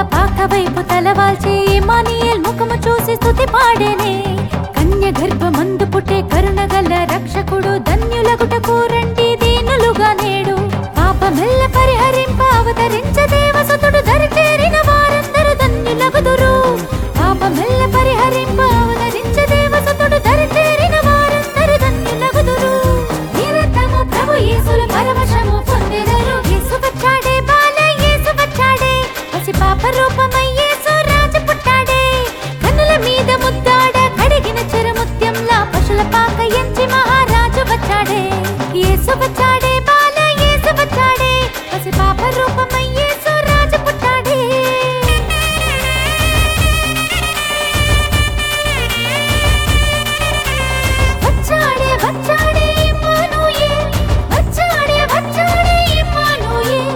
పాక వైపు తలవాల్చి ఇమానియల్ ముఖము చూసి స్తుతి పాడేనే కన్య గర్భమందు పుట్టే కరుణగల రక్షకుడు ధన్యులగుటకు రండి దీనులుగా నేడు పాపమెల్ల పరిహరింప అవతరించ దేవసుతుడు దరి చేరిన వారందరూ ధన్యులగుదురు పాపమెల్ల పరిహరింప అవతరించ దేవసుతుడు దరి చేరిన వారందరూ ధన్యులగుదురు నిరతము ప్రభు యేసుల పరవశము పొందెదరు యేసు వచ్చాడే బాల యేసు వచ్చాడే పసి పాప రూపమై యేసు రాజు పుట్టాడే కన్నుల మీద ముద్దాడ కడిగిన చిరముత్యంలా పశుల పాక ఎంచి మహారాజు వచ్చాడే యేసు వచ్చాడే బాల యేసు వచ్చాడే పసి పాప రూపమై యేసు రాజు పుట్టాడే వచ్చాడే వచ్చాడే ఇమ్మానుయేల్ వచ్చాడే వచ్చాడే ఇమ్మానుయేల్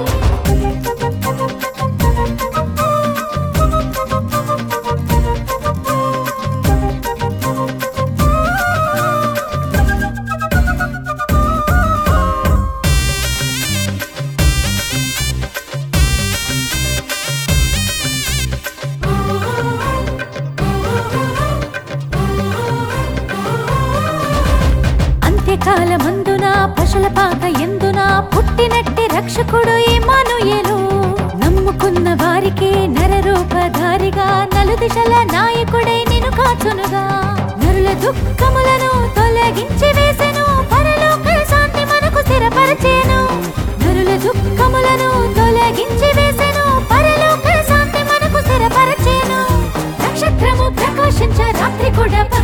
అంత్యకాలమందున పశుల పాక ఎందున పుట్టినట్టి రక్షకుడు ఇమానుయేలు నమ్ముకున్న వారికి నరరూపధారిగా నలుదిశల నాయకుడై నిన్ను కాచునుగా నరుల దుఃఖములను తొలగించి వేసెను పరలోక శాంతి మనకు స్థిరపరచేను నరుల దుఃఖములను తొలగించి వేసెను పరలోక శాంతి మనకు స్థిరపరచేను నక్షత్రము ప్రకాశించ రాత్రి కూడా